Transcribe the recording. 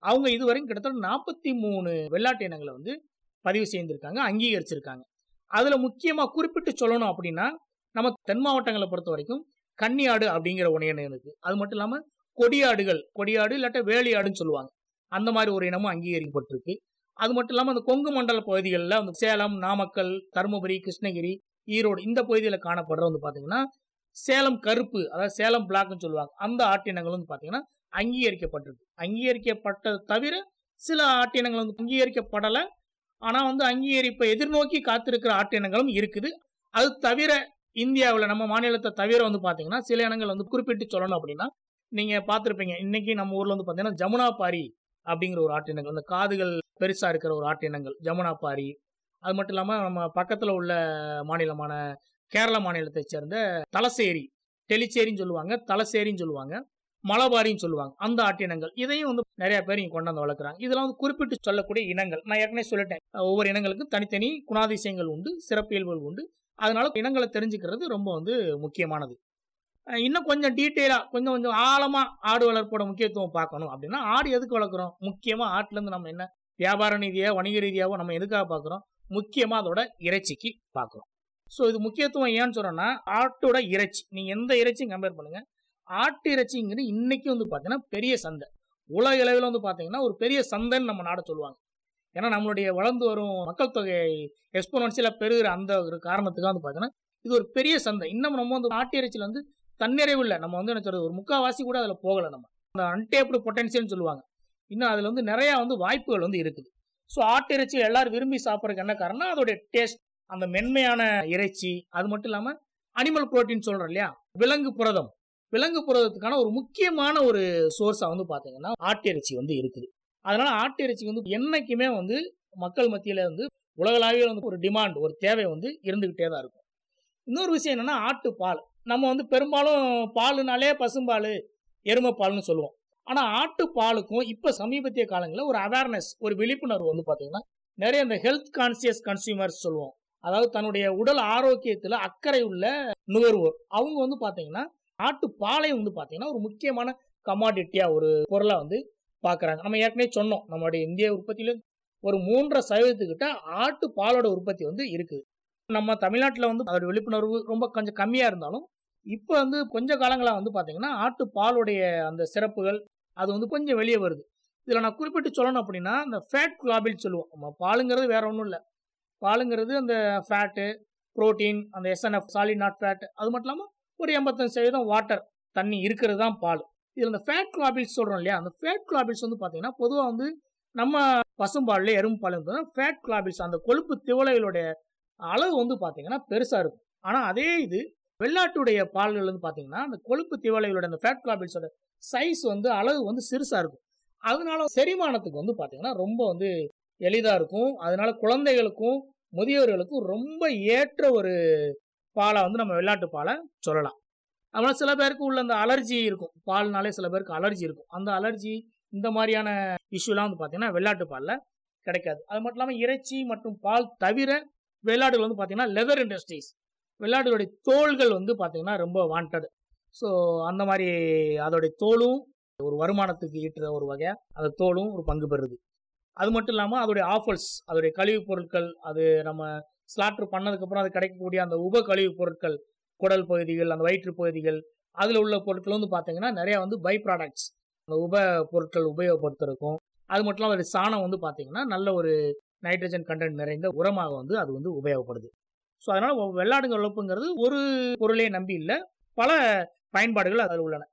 அவங்க இதுவரைக்கும் கிட்டத்தட்ட நாற்பத்தி மூணு வெள்ளாட்டு இனங்களை வந்து பதிவு செய்திருக்காங்க அங்கீகரிச்சிருக்காங்க அதுல முக்கியமா குறிப்பிட்டு சொல்லணும் அப்படின்னா நம்ம தென் மாவட்டங்களை பொறுத்த வரைக்கும் கன்னியாடு அப்படிங்கிற ஒரு இனம் இருக்கு அது மட்டும் இல்லாம கொடியாடுகள் கொடியாடு இல்லாட்ட வேலியாடுன்னு சொல்லுவாங்க அந்த மாதிரி ஒரு இனமும் அங்கீகரிக்கப்பட்டிருக்கு அது மட்டும் இல்லாம அந்த கொங்கு மண்டல பகுதிகளில் வந்து சேலம் நாமக்கல் தருமபுரி கிருஷ்ணகிரி ஈரோடு இந்த பகுதியில் காணப்படுற வந்து பாத்தீங்கன்னா சேலம் கருப்பு அதாவது சேலம் பிளாக்னு சொல்லுவாங்க அந்த ஆட்டினங்கள் வந்து பாத்தீங்கன்னா அங்கீகரிக்கப்பட்டிருக்கு அங்கீகரிக்கப்பட்டது தவிர சில ஆட்டினங்கள் வந்து அங்கீகரிக்கப்படலை ஆனா வந்து அங்கீகரிப்பை எதிர்நோக்கி காத்திருக்கிற ஆட்டினங்களும் இருக்குது அது தவிர இந்தியாவில் நம்ம மாநிலத்தை தவிர வந்து பாத்தீங்கன்னா சில இனங்கள் வந்து குறிப்பிட்டு சொல்லணும் அப்படின்னா நீங்க பார்த்துருப்பீங்க இன்னைக்கு நம்ம ஊர்ல வந்து பாத்தீங்கன்னா ஜமுனா பாரி அப்படிங்கிற ஒரு ஆட்டினங்கள் அந்த காதுகள் பெருசா இருக்கிற ஒரு ஆட்டினங்கள் ஜமுனா பாரி அது மட்டும் இல்லாம நம்ம பக்கத்துல உள்ள மாநிலமான கேரள மாநிலத்தை சேர்ந்த தலசேரி டெலிச்சேரின்னு சொல்லுவாங்க தலசேரின்னு சொல்லுவாங்க மலபாரின்னு சொல்லுவாங்க அந்த ஆட்டினங்கள் இதையும் வந்து நிறைய பேர் இங்க கொண்டு வந்து வளர்க்குறாங்க இதெல்லாம் வந்து குறிப்பிட்டு சொல்லக்கூடிய இனங்கள் நான் ஏற்கனவே சொல்லிட்டேன் ஒவ்வொரு இனங்களுக்கும் தனித்தனி குணாதிசயங்கள் உண்டு சிறப்பியல்புகள் உண்டு அதனால இனங்களை தெரிஞ்சுக்கிறது ரொம்ப வந்து முக்கியமானது அஹ் இன்னும் கொஞ்சம் டீட்டெயிலா கொஞ்சம் கொஞ்சம் ஆழமா ஆடு வளர்ப்போட முக்கியத்துவம் பார்க்கணும் அப்படின்னா ஆடு எதுக்கு வளர்க்குறோம் முக்கியமா ஆட்டுல இருந்து நம்ம என்ன வியாபார ரீதியா வணிக ரீதியாவோ நம்ம எதுக்காக பார்க்குறோம் முக்கியமா அதோட இறைச்சிக்கு பார்க்குறோம் ஸோ இது முக்கியத்துவம் ஏன்னு சொன்னோம்னா ஆட்டோட இறைச்சி நீங்க எந்த இறைச்சியும் கம்பேர் பண்ணுங்க ஆட்டு இறைச்சிங்கிறது இன்னைக்கு வந்து பார்த்தீங்கன்னா பெரிய சந்தை உலக அளவில் வந்து பார்த்தீங்கன்னா ஒரு பெரிய சந்தைன்னு நம்ம நாட சொல்லுவாங்க ஏன்னா நம்மளுடைய வளர்ந்து வரும் மக்கள் தொகை எக்ஸ்போனன்சியலாக பெருகிற அந்த ஒரு காரணத்துக்காக வந்து பார்த்தீங்கன்னா இது ஒரு பெரிய சந்தை இன்னும் நம்ம வந்து ஆட்டு இறைச்சியில் வந்து தன்னிறைவு இல்லை நம்ம வந்து என்ன சொல்றது ஒரு முக்காவாசி கூட அதில் போகலை நம்ம அந்த அன்டேப்டு பொட்டன்ஷியல்னு சொல்லுவாங்க இன்னும் அதில் வந்து நிறையா வந்து வாய்ப்புகள் வந்து இருக்குது ஸோ ஆட்டு இறைச்சி எல்லாரும் விரும்பி சாப்பிட்றதுக்கு என்ன காரணம் அதோடைய டேஸ்ட் அந்த மென்மையான இறைச்சி அது மட்டும் இல்லாமல் அனிமல் புரோட்டீன் சொல்கிறோம் இல்லையா விலங்கு புரதம் விலங்கு புரதத்துக்கான ஒரு முக்கியமான ஒரு சோர்ஸா வந்து பாத்தீங்கன்னா ஆட்டு இறைச்சி வந்து இருக்குது அதனால ஆட்டு இறைச்சி வந்து என்னைக்குமே வந்து மக்கள் மத்தியில வந்து உலகளாவிய வந்து ஒரு டிமாண்ட் ஒரு தேவை வந்து இருந்துகிட்டே தான் இருக்கும் இன்னொரு விஷயம் என்னன்னா ஆட்டு பால் நம்ம வந்து பெரும்பாலும் பாலுனாலே பசும்பால் எருமை பால்னு சொல்லுவோம் ஆனா ஆட்டு பாலுக்கும் இப்ப சமீபத்திய காலங்களில் ஒரு அவேர்னஸ் ஒரு விழிப்புணர்வு வந்து பாத்தீங்கன்னா நிறைய இந்த ஹெல்த் கான்சியஸ் கன்சியூமர்ஸ் சொல்லுவோம் அதாவது தன்னுடைய உடல் ஆரோக்கியத்துல அக்கறை உள்ள நுகர்வோர் அவங்க வந்து பாத்தீங்கன்னா ஆட்டு பாலை வந்து பாத்தீங்கன்னா ஒரு முக்கியமான கமாடிட்டியா ஒரு பொருளா வந்து பாக்குறாங்க நம்ம ஏற்கனவே சொன்னோம் நம்மளுடைய இந்திய உற்பத்தியில ஒரு மூன்றரை சதவீதத்துக்கிட்ட ஆட்டு பாலோட உற்பத்தி வந்து இருக்குது நம்ம தமிழ்நாட்டில் வந்து அதோட விழிப்புணர்வு ரொம்ப கொஞ்சம் கம்மியா இருந்தாலும் இப்போ வந்து கொஞ்ச காலங்களா வந்து பாத்தீங்கன்னா ஆட்டு பாலுடைய அந்த சிறப்புகள் அது வந்து கொஞ்சம் வெளியே வருது இதுல நான் குறிப்பிட்டு சொல்லணும் அப்படின்னா இந்த ஃபேட் குளாபில் சொல்லுவோம் நம்ம பாலுங்கிறது வேற ஒன்றும் இல்லை பாலுங்கிறது அந்த ஃபேட்டு புரோட்டீன் அந்த எஸ்என்எஃப் சாலிட் நாட் ஃபேட் அது மட்டும் இல்லாமல் ஒரு எண்பத்தஞ்சு சதவீதம் வாட்டர் தண்ணி இருக்கிறது தான் பால் இதில் இந்த ஃபேட் குளாபில்ஸ் சொல்கிறோம் இல்லையா அந்த ஃபேட் குளாபில்ஸ் வந்து பார்த்தீங்கன்னா பொதுவாக வந்து நம்ம பசும்பாலில் எறும்பு பால் வந்து ஃபேட் குளாபில்ஸ் அந்த கொழுப்பு திவலைகளுடைய அளவு வந்து பார்த்தீங்கன்னா பெருசாக இருக்கும் ஆனால் அதே இது வெள்ளாட்டுடைய பால்கள் வந்து பார்த்தீங்கன்னா அந்த கொழுப்பு திவலைகளோட அந்த ஃபேட் குளாபில்ஸோட சைஸ் வந்து அளவு வந்து சிறுசாக இருக்கும் அதனால செரிமானத்துக்கு வந்து பார்த்தீங்கன்னா ரொம்ப வந்து எளிதாக இருக்கும் அதனால குழந்தைகளுக்கும் முதியோர்களுக்கும் ரொம்ப ஏற்ற ஒரு பாலை வந்து நம்ம வெள்ளாட்டு பாலை சொல்லலாம் அதனால சில பேருக்கு உள்ள அந்த அலர்ஜி இருக்கும் பால்னாலே சில பேருக்கு அலர்ஜி இருக்கும் அந்த அலர்ஜி இந்த மாதிரியான இஷ்யூலாம் வந்து பார்த்தீங்கன்னா வெள்ளாட்டு பாலில் கிடைக்காது அது மட்டும் இல்லாமல் இறைச்சி மற்றும் பால் தவிர வெள்ளாடுகள் வந்து பார்த்தீங்கன்னா லெதர் இண்டஸ்ட்ரீஸ் வெள்ளாடுகளுடைய தோள்கள் வந்து பார்த்தீங்கன்னா ரொம்ப வாண்டட் ஸோ அந்த மாதிரி அதோடைய தோலும் ஒரு வருமானத்துக்கு ஈட்டுற ஒரு வகையாக அந்த தோலும் ஒரு பங்கு பெறுது அது மட்டும் இல்லாமல் அதோடைய ஆஃபர்ஸ் அதோடைய கழிவுப் பொருட்கள் அது நம்ம ஸ்லாட்டர் பண்ணதுக்கப்புறம் அது கிடைக்கக்கூடிய அந்த உப கழிவுப் பொருட்கள் குடல் பகுதிகள் அந்த வயிற்று பகுதிகள் அதில் உள்ள பொருட்கள் வந்து பார்த்தீங்கன்னா நிறையா வந்து பை ப்ராடக்ட்ஸ் அந்த உப பொருட்கள் உபயோகப்படுத்துறதுக்கும் அது மட்டும் இல்லாமல் அதோடைய சாணம் வந்து பார்த்தீங்கன்னா நல்ல ஒரு நைட்ரஜன் கண்டென்ட் நிறைந்த உரமாக வந்து அது வந்து உபயோகப்படுது ஸோ அதனால் வெள்ளாடுங்க வளர்ப்புங்கிறது ஒரு பொருளே நம்பி இல்லை பல பயன்பாடுகள் அதில் உள்ளன